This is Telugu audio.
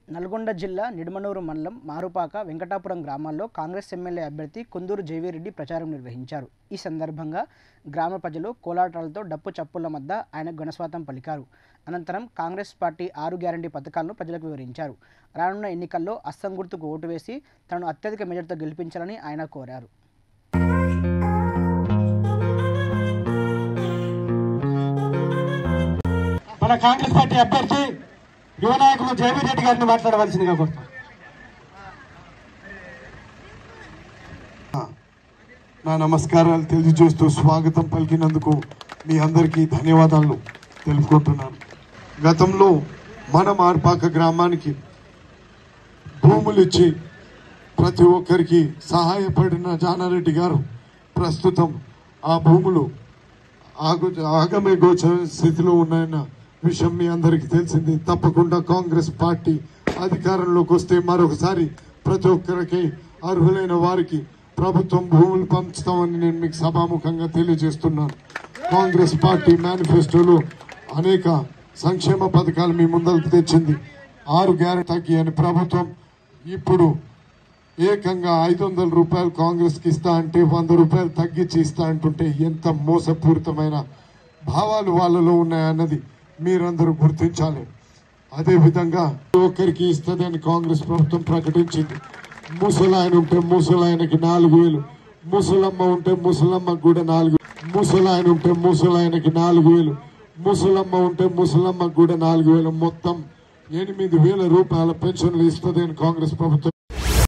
నల్గొండ జిల్లా నిడమనూరు మండలం మారుపాక వెంకటాపురం గ్రామాల్లో కాంగ్రెస్ ఎమ్మెల్యే అభ్యర్థి కొందూరు జేవీరెడ్డి ప్రచారం నిర్వహించారు ఈ సందర్భంగా గ్రామ ప్రజలు కోలాటాలతో డప్పు చప్పుల మధ్య ఆయన ఘనస్వాతం పలికారు అనంతరం కాంగ్రెస్ పార్టీ ఆరు గ్యారంటీ పథకాలను ప్రజలకు వివరించారు రానున్న ఎన్నికల్లో అస్సం గుర్తుకు ఓటు వేసి తనను అత్యధిక మెజార్టీతో గెలిపించాలని ఆయన కోరారు మన కాంగ్రెస్ పార్టీ అభ్యర్థి యువ నాయకులు జయవీర్ రెడ్డి గారిని మాట్లాడవలసిందిగా కోరుతాం నా నమస్కారాలు తెలియజేస్తూ స్వాగతం పలికినందుకు మీ అందరికీ ధన్యవాదాలు తెలుపుకుంటున్నాను గతంలో మన మార్పాక గ్రామానికి భూములు ఇచ్చి ప్రతి ఒక్కరికి సహాయపడిన జానారెడ్డి గారు ప్రస్తుతం ఆ భూములు ఆగు ఆగమే గోచర స్థితిలో ఉన్నాయన్న విషయం మీ అందరికీ తెలిసింది తప్పకుండా కాంగ్రెస్ పార్టీ అధికారంలోకి వస్తే మరొకసారి ప్రతి ఒక్కరికి అర్హులైన వారికి ప్రభుత్వం భూములు పంచుతామని నేను మీకు సభాముఖంగా తెలియజేస్తున్నాను కాంగ్రెస్ పార్టీ మేనిఫెస్టోలో అనేక సంక్షేమ పథకాలు మీ ముందరకు తెచ్చింది ఆరు గ్యారెంటీ తగ్గి అని ప్రభుత్వం ఇప్పుడు ఏకంగా ఐదు వందల రూపాయలు కాంగ్రెస్ కి ఇస్తా అంటే వంద రూపాయలు తగ్గించి ఇస్తా అంటుంటే ఎంత మోసపూరితమైన భావాలు వాళ్ళలో ఉన్నాయన్నది మీరందరూ గుర్తించాలి అదే విధంగా ఒక్కరికి ఇస్తుందని కాంగ్రెస్ ప్రభుత్వం ప్రకటించింది ముసలాయన ఉంటే ముసలాయనకి నాలుగు వేలు ముసలమ్మ ఉంటే ముసలమ్మకి కూడా నాలుగు ముసలాయన ఉంటే ముసలాయనకి నాలుగు వేలు ముసలమ్మ ఉంటే ముసలమ్మకి కూడా నాలుగు వేలు మొత్తం ఎనిమిది వేల రూపాయల పెన్షన్లు ఇస్తుందని కాంగ్రెస్ ప్రభుత్వం